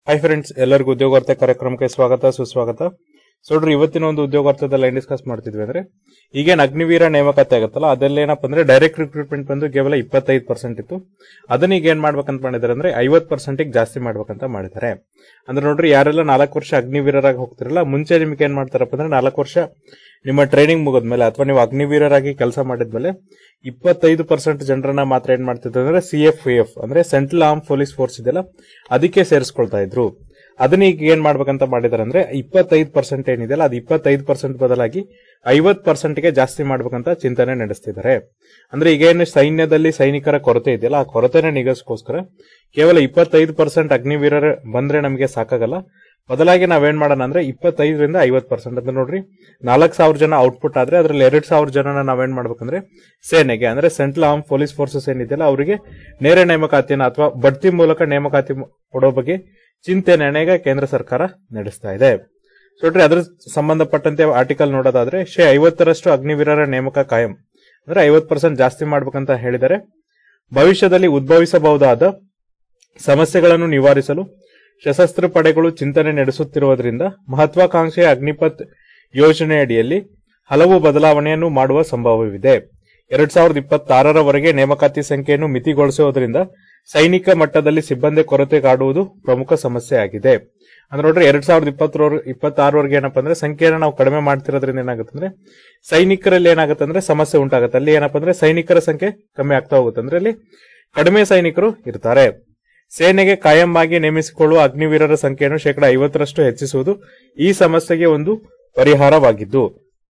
hi friends ಎಲ್ಲರಿಗೂ ಉದ್ಯೋಗಾರ್ಥ ಕಾರ್ಯಕ್ರಮಕ್ಕೆ ಸ್ವಾಗತ ಸುಸ್ವಾಗತ ಸೊ ನೋಡ್ರಿ ಇವತ್ತಿನ ಒಂದು ಉದ್ಯೋಗಾರ್ಥದಲ್ಲಿ ಏನ್ ಡಿಸ್ಕಸ್ ಮಾಡ್ತಿದ್ವಿ ಅಂದ್ರೆ ಈಗೇನ್ ಅಗ್ನಿವೀರ ನೇಮಕಾತಿ ಆಗುತ್ತಲ್ಲ ಅದೆಲ್ಲ ಏನಪ್ಪ ಅಂದ್ರೆ ಡೈರೆಕ್ಟ್ ರಿಕ್ರೂಟ್ಮೆಂಟ್ ಬಂದು ಕೇವಲ ಇಪ್ಪತ್ತೈದು ಪರ್ಸೆಂಟ್ ಇತ್ತು ಅದನ್ನ ಈಗ ಏನ್ ಮಾಡ್ಬೇಕಂತ ಮಾಡಿದಾರೆ ಅಂದ್ರೆ ಐವತ್ ಪರ್ಸೆಂಟ್ ಜಾಸ್ತಿ ಮಾಡ್ಬೇಕಂತ ಮಾಡಿದ್ದಾರೆ ಅಂದ್ರೆ ನೋಡ್ರಿ ಯಾರೆಲ್ಲ ನಾಲ್ಕು ವರ್ಷ ಅಗ್ನಿವೀರರಾಗಿ ಹೋಗ್ತಿರಲ್ಲ ಮುಂಚೆ ನಿಮ್ಗೆ ಏನ್ ಮಾಡ್ತಾರಪ್ಪ ಅಂದ್ರೆ ನಾಲ್ಕು ವರ್ಷ ನಿಮ್ಮ ಟ್ರೈನಿಂಗ್ ಮುಗಿದ್ಮೇಲೆ ಅಥವಾ ನೀವು ಅಗ್ನಿವೀರರಾಗಿ ಕೆಲಸ ಮಾಡಿದ್ಮೇಲೆ ಇಪ್ಪತ್ತೈದು ಪರ್ಸೆಂಟ್ ಜನರನ್ನ ಮಾತ್ರ ಏನ್ ಮಾಡ್ತಿದ್ರು ಅಂದ್ರೆ ಸಿ ಎಫ್ ಎಫ್ ಅಂದ್ರೆ ಸೆಂಟ್ರಲ್ ಆರ್ಮ್ ಪೊಲೀಸ್ ಫೋರ್ಸ್ ಇದೆಯಲ್ಲ ಅದಕ್ಕೆ ಸೇರಿಸ್ಕೊಳ್ತಾ ಇದ್ರು ಅದನ್ನ ಈಗ ಏನ್ ಮಾಡ್ಬೇಕಂತ ಮಾಡಿದಾರೆ ಅಂದ್ರೆ ಇಪ್ಪತ್ತೈದು ಪರ್ಸೆಂಟ್ ಏನಿದೆಯಲ್ಲ ಅದು ಇಪ್ಪತ್ತೈದು ಪರ್ಸೆಂಟ್ ಬದಲಾಗಿ ಐವತ್ ಪರ್ಸೆಂಟ್ಗೆ ಜಾಸ್ತಿ ಮಾಡ್ಬೇಕಂತ ಚಿಂತನೆ ನಡೆಸ್ತಿದ್ದಾರೆ ಅಂದ್ರೆ ಈಗ ಏನು ಸೈನ್ಯದಲ್ಲಿ ಸೈನಿಕರ ಕೊರತೆ ಇದೆಯಲ್ಲ ಆ ಕೊರತೆನ ನಿಗಸ್ಕೋಸ್ಕರ ಕೇವಲ ಇಪ್ಪತ್ತೈದು ಪರ್ಸೆಂಟ್ ಅಗ್ನಿವೀರರ ಬಂದ್ರೆ ನಮಗೆ ಸಾಕಾಗಲ್ಲ ಬದಲಾಗಿ ನಾವೇನ್ ಮಾಡೋಣ ಅಂದ್ರೆ ಇಪ್ಪತ್ತೈದರಿಂದ ಐವತ್ ಪರ್ಸೆಂಟ್ ಅಂತ ನೋಡ್ರಿ ನಾಲ್ಕು ಸಾವಿರ ಜನ ಔಟ್ಪುಟ್ ಆದ್ರೆ ಅದ್ರಲ್ಲಿ ಎರಡ್ ಸಾವಿರ ಜನನ ನಾವೇನ್ ಮಾಡ್ಬೇಕಂದ್ರೆ ಸೇನೆಗೆ ಅಂದ್ರೆ ಸೆಂಟ್ರಲ್ ಆರ್ಮ್ ಪೊಲೀಸ್ ಫೋರ್ಸಸ್ ಏನಿದೆಯಲ್ಲ ಅವರಿಗೆ ನೇರ ನೇಮಕಾತಿಯನ್ನ ಅಥವಾ ಬಡ್ತಿ ಮೂಲಕ ನೇಮಕಾತಿ ಮ- ಕೊಡೋ ಬಗ್ಗೆ ಚಿಂತನೆಯನ್ನ ಕೇಂದ್ರ ಸರ್ಕಾರ ನಡೆಸ್ತಾ ಇದೆ ಸೊ ನೋಡ್ರಿ ಅದ್ರ ಸಂಬಂಧಪಟ್ಟಂತೆ ಆರ್ಟಿಕಲ್ ನೋಡೋದಾದ್ರೆ ಶೇ ಐವತ್ತರಷ್ಟು ಅಗ್ನಿವೀರರ ನೇಮಕ ಕಾಯಂ ಅಂದ್ರೆ ಐವತ್ ಪರ್ಸೆಂಟ್ ಜಾಸ್ತಿ ಮಾಡ್ಬೇಕಂತ ಹೇಳಿದ್ದಾರೆ ಭವಿಷ್ಯದಲ್ಲಿ ಉದ್ಭವಿಸಬಹುದಾದ ಸಮಸ್ಯೆಗಳನ್ನು ನಿವಾರಿಸಲು ಸಶಸ್ತ್ರ ಪಡೆಗಳು ಚಿಂತನೆ ನಡೆಸುತ್ತಿರುವುದರಿಂದ ಮಹತ್ವಾಕಾಂಕ್ಷೆಯ ಅಗ್ನಿಪಥ್ ಯೋಜನೆಯಡಿಯಲ್ಲಿ ಹಲವು ಬದಲಾವಣೆಯನ್ನು ಮಾಡುವ ಸಂಭವವಿದೆ ಎರಡ್ ಸಾವಿರದ ಇಪ್ಪತ್ತಾರರವರೆಗೆ ನೇಮಕಾತಿ ಸಂಖ್ಯೆಯನ್ನು ಮಿತಿಗೊಳಿಸುವುದರಿಂದ ಸೈನಿಕ ಮಟ್ಟದಲ್ಲಿ ಸಿಬ್ಬಂದಿ ಕೊರತೆ ಕಾಡುವುದು ಪ್ರಮುಖ ಸಮಸ್ಯೆಯಾಗಿದೆ ಅಂದ್ರೆ ನೋಡ್ರಿ ಎರಡ್ ಸಾವಿರದ ಇಪ್ಪತ್ತರ ಇಪ್ಪತ್ತಾರವರೆಗೆ ಏನಪ್ಪಾ ಅಂದ್ರೆ ಸಂಖ್ಯೆಯನ್ನು ನಾವು ಕಡಿಮೆ ಮಾಡ್ತಿರೋದ್ರಿಂದ ಏನಾಗುತ್ತೆ ಅಂದ್ರೆ ಸೈನಿಕರಲ್ಲಿ ಏನಾಗುತ್ತೆ ಅಂದ್ರೆ ಸಮಸ್ಯೆ ಉಂಟಾಗುತ್ತೆ ಅಲ್ಲಿ ಏನಪ್ಪಾ ಅಂದ್ರೆ ಸೈನಿಕರ ಸಂಖ್ಯೆ ಕಮ್ಮಿ ಆಗ್ತಾ ಹೋಗುತ್ತೆ ಅಂದ್ರೆ ಅಲ್ಲಿ ಕಡಿಮೆ ಸೈನಿಕರು ಇರ್ತಾರೆ ಸೇನೆಗೆ ಕಾಯಂ ಆಗಿ ನೇಮಿಸಿಕೊಳ್ಳುವ ಅಗ್ನಿವೀರರ ಸಂಖ್ಯೆಯನ್ನು ಶೇಕಡ ಐವತ್ತರಷ್ಟು ಹೆಚ್ಚಿಸುವುದು ಈ ಸಮಸ್ಯೆಗೆ ಒಂದು ಪರಿಹಾರವಾಗಿದ್ದು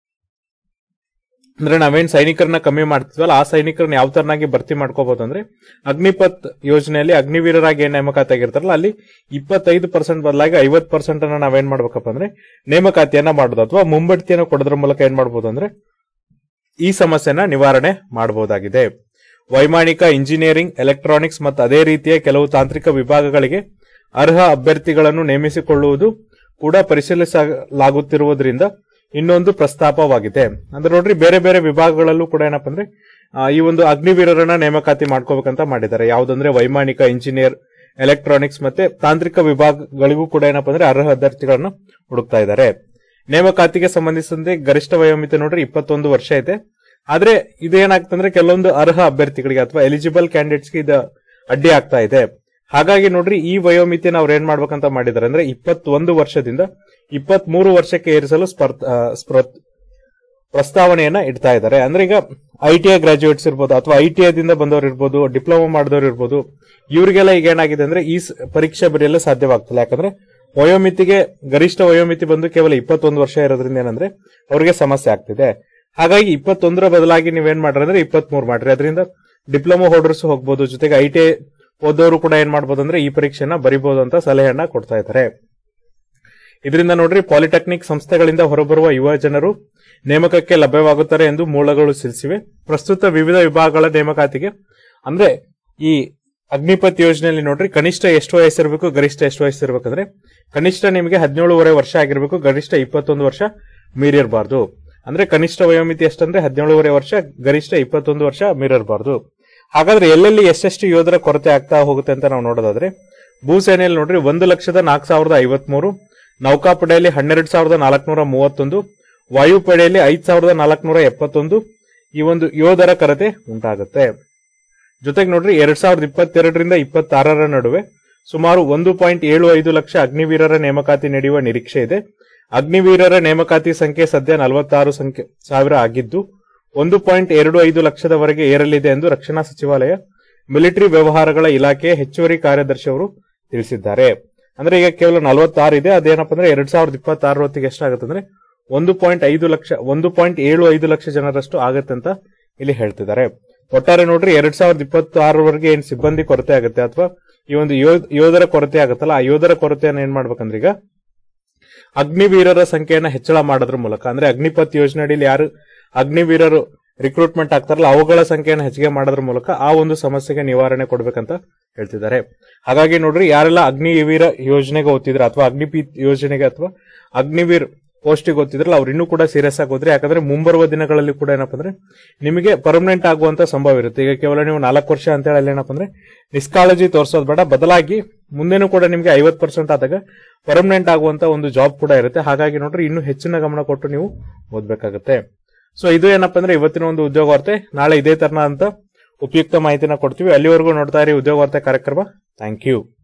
ಅಂದ್ರೆ ನಾವೇನ್ ಸೈನಿಕರನ್ನ ಕಮ್ಮಿ ಮಾಡ್ತಿದ್ವಲ್ಲ ಆ ಸೈನಿಕರನ್ನ ಯಾವ ತರನಾಗಿ ಭರ್ತಿ ಮಾಡ್ಕೋಬಹುದು ಅಂದ್ರೆ ಅಗ್ನಿಪಥ್ ಯೋಜನೆಯಲ್ಲಿ ಅಗ್ನಿವೀರರಾಗಿ ಏನ್ ನೇಮಕಾತಿ ಆಗಿರ್ತಾರಲ್ಲ ಅಲ್ಲಿ ಇಪ್ಪತ್ತೈದು ಪರ್ಸೆಂಟ್ ಬದಲಾಗಿ ಐವತ್ ಪರ್ಸೆಂಟ್ ಅನ್ನ ನಾವೇನ್ ಮಾಡ್ಬೇಕಪ್ಪ ಅಂದ್ರೆ ನೇಮಕಾತಿಯನ್ನ ಮಾಡೋದು ಅಥವಾ ಮುಂಬಡ್ತಿಯನ್ನು ಕೊಡೋದ್ರ ಮೂಲಕ ಏನ್ ಮಾಡಬಹುದು ಅಂದ್ರೆ ಈ ಸಮಸ್ಯೆನ ನಿವಾರಣೆ ಮಾಡಬಹುದಾಗಿದೆ ವೈಮಾನಿಕ ಇಂಜಿನಿಯರಿಂಗ್ ಎಲೆಕ್ಟ್ರಾನಿಕ್ಸ್ ಮತ್ತು ಅದೇ ರೀತಿಯ ಕೆಲವು ತಾಂತ್ರಿಕ ವಿಭಾಗಗಳಿಗೆ ಅರ್ಹ ಅಭ್ಯರ್ಥಿಗಳನ್ನು ನೇಮಿಸಿಕೊಳ್ಳುವುದು ಕೂಡ ಪರಿಶೀಲಿಸಲಾಗುತ್ತಿರುವುದರಿಂದ ಇನ್ನೊಂದು ಪ್ರಸ್ತಾಪವಾಗಿದೆ ಅಂದ್ರೆ ನೋಡ್ರಿ ಬೇರೆ ಬೇರೆ ವಿಭಾಗಗಳಲ್ಲೂ ಕೂಡ ಏನಪ್ಪ ಅಂದ್ರೆ ಆ, ಈ ಒಂದು ಅಗ್ನಿವೀರರನ್ನ ನೇಮಕಾತಿ ಮಾಡ್ಕೋಬೇಕಂತ ಮಾಡಿದ್ದಾರೆ ಯಾವ್ದಂದ್ರೆ ವೈಮಾನಿಕ ಇಂಜಿನಿಯರ್ ಎಲೆಕ್ಟ್ರಾನಿಕ್ಸ್ ಮತ್ತೆ ತಾಂತ್ರಿಕ ವಿಭಾಗಗಳಿಗೂ ಕೂಡ ಏನಪ್ಪ ಅಂದ್ರೆ ಅರ್ಹ ಅಭ್ಯರ್ಥಿಗಳನ್ನ ಹುಡುಕ್ತಾ ಇದ್ದಾರೆ ನೇಮಕಾತಿಗೆ ಸಂಬಂಧಿಸಿದಂತೆ ಗರಿಷ್ಠ ವಯೋಮಿತಿ ನೋಡ್ರಿ ಇಪ್ಪತ್ತೊಂದು ವರ್ಷ ಇದೆ ಆದ್ರೆ ಇದೇನಾಗ್ತಂದ್ರೆ ಕೆಲವೊಂದು ಅರ್ಹ ಅಭ್ಯರ್ಥಿಗಳಿಗೆ ಅಥವಾ ಎಲಿಜಿಬಲ್ ಕ್ಯಾಂಡಿಡೇಟ್ಸ್ಗೆ ಇದು ಅಡ್ಡಿ ಆಗ್ತಾ ಇದೆ ಹಾಗಾಗಿ ನೋಡ್ರಿ ಈ ವಯೋಮಿತಿನ ಅವ್ರು ಏನ್ ಮಾಡ್ಬೇಕಂತ ಮಾಡಿದ್ದಾರೆ ಅಂದ್ರೆ ಇಪ್ಪತ್ತೊಂದು ವರ್ಷದಿಂದ ಇಪ್ಪತ್ತ್ ಮೂರು ವರ್ಷಕ್ಕೆ ಏರಿಸಲು ಸ್ಪರ್ಧ ಆ, ಸ್ಪ್ರ- ಪ್ರಸ್ತಾವನೆಯನ್ನ ಇಡ್ತಾ ಇದ್ದಾರೆ ಅಂದ್ರೆ ಈಗ ಐ ಟಿ ಐ ಗ್ರಾಜುಯೇಟ್ಸ್ ಇರ್ಬೋದು ಅಥವಾ ಐ ಟಿ ಐದಿಂದ ಬಂದವರು ಇರ್ಬೋದು ಡಿಪ್ಲೊಮಾ ಮಾಡಿದವರು ಇರ್ಬೋದು ಇವರಿಗೆಲ್ಲ ಈಗ ಏನಾಗಿದೆ ಅಂದ್ರೆ ಈ ಸ- ಪರೀಕ್ಷೆ ಬರೆಯಲು ಸಾಧ್ಯವಾಗ್ತಿಲ್ಲ ಯಾಕಂದ್ರೆ ವಯೋಮಿತಿಗೆ ಗರಿಷ್ಠ ವಯೋಮಿತಿ ಬಂದು ಕೇವಲ ಇಪ್ಪತ್ತೊಂದು ವರ್ಷ ಇರೋದ್ರಿಂದ ಏನಂದ್ರೆ ಅವರಿಗೆ ಸಮಸ್ಯೆ ಆಗ್ತಿದೆ ಹಾಗಾಗಿ ಇಪ್ಪತ್ತೊಂದರ ಬದಲಾಗಿ ನೀವೇನ್ ಮಾಡ್ರಿ ಅಂದ್ರೆ ಇಪ್ಪತ್ತ್ ಮೂರು ಮಾಡ್ರಿ ಅದರಿಂದ ಡಿಪ್ಲೊಮಾ ಹೋಲ್ಡರ್ಸ್ ಹೋಗ್ಬೋದು ಜೊತೆಗೆ ಐ ಟಿ ಐ ಓದೋರು ಕೂಡ ಏನ್ ಮಾಡ್ಬೋದು ಅಂದ್ರೆ ಈ ಪರೀಕ್ಷೆನ ಬರಿಬಹುದು ಅಂತ ಸಲಹೆಯನ್ನ ಕೊಡ್ತಾ ಇದ್ದಾರೆ ಇದರಿಂದ ನೋಡ್ರಿ ಪಾಲಿಟೆಕ್ನಿಕ್ ಸಂಸ್ಥೆಗಳಿಂದ ಹೊರಬರುವ ಯುವ ಜನರು ನೇಮಕಕ್ಕೆ ಲಭ್ಯವಾಗುತ್ತಾರೆ ಎಂದು ಮೂಲಗಳು ತಿಳಿಸಿವೆ ಪ್ರಸ್ತುತ ವಿವಿಧ ವಿಭಾಗಗಳ ನೇಮಕಾತಿಗೆ ಅಂದ್ರೆ ಈ ಅಗ್ನಿಪಥ್ ಯೋಜನೆಯಲ್ಲಿ ನೋಡ್ರಿ ಕನಿಷ್ಠ ಎಷ್ಟು ವಯಸ್ಸಿರಬೇಕು ಗರಿಷ್ಠ ಎಷ್ಟು ವಯಸ್ಸಿರ್ಬೇಕಂದ್ರೆ ಕನಿಷ್ಠ ನಿಮಗೆ ಹದಿನೇಳುವರೆ ವರ್ಷ ಆಗಿರ್ಬೇಕು ಗರಿಷ್ಠ ಇಪ್ಪತ್ತೊಂದು ವರ್ಷ ಮೀರಿರಬಾರ್ದು ಅಂದ್ರೆ ಕನಿಷ್ಠ ವಯೋಮಿತಿ ಎಷ್ಟಂದ್ರೆ ಹದಿನೇಳುವರೆ ವರ್ಷ ಗರಿಷ್ಠ ಇಪ್ಪತ್ತೊಂದು ವರ್ಷ ಮೀರಿರಬಾರ್ದು ಹಾಗಾದ್ರೆ ಎಲ್ಲೆಲ್ಲಿ ಎಷ್ಟೆಷ್ಟು ಯೋಧರ ಕೊರತೆ ಆಗ್ತಾ ಹೋಗುತ್ತೆ ಅಂತ ನಾವು ನೋಡೋದಾದ್ರೆ ಭೂಸೇನೆಯಲ್ಲಿ ನೋಡ್ರಿ ಒಂದು ಲಕ್ಷದ ನಾಲ್ಕು ಸಾವಿರದ ಐವತ್ಮೂರು ನೌಕಾಪಡೆಯಲ್ಲಿ ಹನ್ನೆರಡು ಸಾವಿರದ ನಾಲ್ಕುನೂರ ಮೂವತ್ತೊಂದು ವಾಯುಪಡೆಯಲ್ಲಿ ಐದು ಸಾವಿರದ ನಾಲ್ಕುನೂರ ಎಪ್ಪತ್ತೊಂದು ಈ ಒಂದು ಯೋಧರ ಕೊರತೆ ಉಂಟಾಗುತ್ತೆ ಜೊತೆಗೆ ನೋಡ್ರಿ ಎರಡ್ ಸಾವಿರದ ಇಪ್ಪತ್ತೆರಡರಿಂದ ಇಪ್ಪತ್ತಾರರ ನಡುವೆ ಸುಮಾರು ಒಂದು ಪಾಯಿಂಟ್ ಏಳು ಐದು ಲಕ್ಷ ಅಗ್ನಿವೀರರ ನೇಮಕಾತಿ ನಡೆಯುವ ನಿರೀಕ್ಷೆ ಇದೆ ಅಗ್ನಿವೀರರ ನೇಮಕಾತಿ ಸಂಖ್ಯೆ ಸದ್ಯ ನಲವತ್ತಾರು ಸಂಖ್ಯೆ ಸಾವಿರ ಆಗಿದ್ದು ಒಂದು ಪಾಯಿಂಟ್ ಎರಡು ಐದು ಲಕ್ಷದವರೆಗೆ ಏರಲಿದೆ ಎಂದು ರಕ್ಷಣಾ ಸಚಿವಾಲಯ ಮಿಲಿಟರಿ ವ್ಯವಹಾರಗಳ ಇಲಾಖೆಯ ಹೆಚ್ಚುವರಿ ಕಾರ್ಯದರ್ಶಿ ಅವರು ತಿಳಿಸಿದ್ದಾರೆ ಅಂದ್ರೆ ಈಗ ಕೇವಲ ನಲವತ್ತಾರು ಇದೆ ಅದೇನಪ್ಪ ಅಂದ್ರೆ ಎರಡ್ ಸಾವಿರದ ಇಪ್ಪತ್ತಾರು ಹೊತ್ತಿಗೆ ಎಷ್ಟಾಗುತ್ತೆ ಅಂದ್ರೆ ಒಂದು ಪಾಯಿಂಟ್ ಐದು ಲಕ್ಷ ಒಂದು ಪಾಯಿಂಟ್ ಏಳು ಐದು ಲಕ್ಷ ಜನರಷ್ಟು ಆಗತ್ತೆ ಅಂತ ಇಲ್ಲಿ ಹೇಳ್ತಿದ್ದಾರೆ ಒಟ್ಟಾರೆ ನೋಡ್ರಿ ಎರಡ್ ಸಾವಿರದ ಇಪ್ಪತ್ತಾರವರೆಗೆ ಏನ್ ಸಿಬ್ಬಂದಿ ಕೊರತೆ ಆಗುತ್ತೆ ಅಥವಾ ಈ ಒಂದು ಯೋಧ- ಯೋಧರ ಕೊರತೆ ಆಗುತ್ತಲ್ಲ ಆ ಯೋಧರ ಕೊರತೆಯನ್ನು ಏನ್ ಮಾಡ್ಬೇಕಂದ್ರೆ ಈಗ ಅಗ್ನಿವೀರರ ಸಂಖ್ಯೆಯನ್ನ ಹೆಚ್ಚಳ ಮಾಡೋದ್ರ ಮೂಲಕ ಅಂದ್ರೆ ಅಗ್ನಿಪಥ್ ಯೋಜನೆ ಅಡಿಯಲ್ಲಿ ಯಾರು ಅಗ್ನಿವೀರರು ರಿಕ್ರೂಟ್ಮೆಂಟ್ ಆಗ್ತಾರಲ್ಲ ಅವುಗಳ ಸಂಖ್ಯೆಯನ್ನು ಹೆಚ್ಚಿಗೆ ಮಾಡೋದ್ರ ಮೂಲಕ ಆ ಒಂದು ಸಮಸ್ಯೆಗೆ ನಿವಾರಣೆ ಕೊಡ್ಬೇಕಂತ ಹೇಳ್ತಿದ್ದಾರೆ ಹಾಗಾಗಿ ನೋಡ್ರಿ ಯಾರೆಲ್ಲ ಅಗ್ನಿವೀರ ಯೋಜನೆಗೆ ಓದ್ತಿದ್ರ ಅಥವಾ ಅಗ್ನಿಪೀತ್ ಯೋಜನೆಗೆ ಅಥವಾ ಅಗ್ನಿವೀರ್ ಪೋಸ್ಟಿಗೆ ಗೊತ್ತಿದ್ರಲ್ಲ ಅವ್ರು ಇನ್ನೂ ಕೂಡ ಸೀರಿಯಸ್ ಆಗಿ ಹೋದ್ರಿ ಯಾಕಂದ್ರೆ ಮುಂಬರುವ ದಿನಗಳಲ್ಲಿ ಕೂಡ ಏನಪ್ಪ ಅಂದ್ರೆ ನಿಮಗೆ ಪರ್ಮನೆಂಟ್ ಆಗುವಂತ ಸಂಭವ ಇರುತ್ತೆ ಈಗ ಕೇವಲ ನೀವು ನಾಲ್ಕು ವರ್ಷ ಅಂತ ಹೇಳಿ ಅಲ್ಲಿ ಏನಪ್ಪ ಅಂದ್ರೆ ನಿಷ್ಕಾಳಜಿ ತೋರಿಸೋದು ಬೇಡ ಬದಲಾಗಿ ಮುಂದೆನೂ ಕೂಡ ನಿಮಗೆ ಐವತ್ ಪರ್ಸೆಂಟ್ ಆದಾಗ ಪರ್ಮನೆಂಟ್ ಆಗುವಂತ ಒಂದು ಜಾಬ್ ಕೂಡ ಇರುತ್ತೆ ಹಾಗಾಗಿ ನೋಡ್ರಿ ಇನ್ನೂ ಹೆಚ್ಚಿನ ಗಮನ ಕೊಟ್ಟು ನೀವು ಓದ್ಬೇಕಾಗುತ್ತೆ ಸೊ ಇದು ಏನಪ್ಪ ಅಂದ್ರೆ ಇವತ್ತಿನ ಒಂದು ಉದ್ಯೋಗ ವಾರ್ತೆ ನಾಳೆ ಇದೇ ತರನಾದಂತ ಉಪಯುಕ್ತ ಮಾಹಿತಿನ ಕೊಡ್ತೀವಿ ಅಲ್ಲಿವರೆಗೂ ನೋಡ್ತಾ ಇರಿ ಉದ್ಯೋಗ ವಾರ್ತೆ ಕಾರ್ಯಕ್ರಮ ಥ್ಯಾಂಕ್ ಯು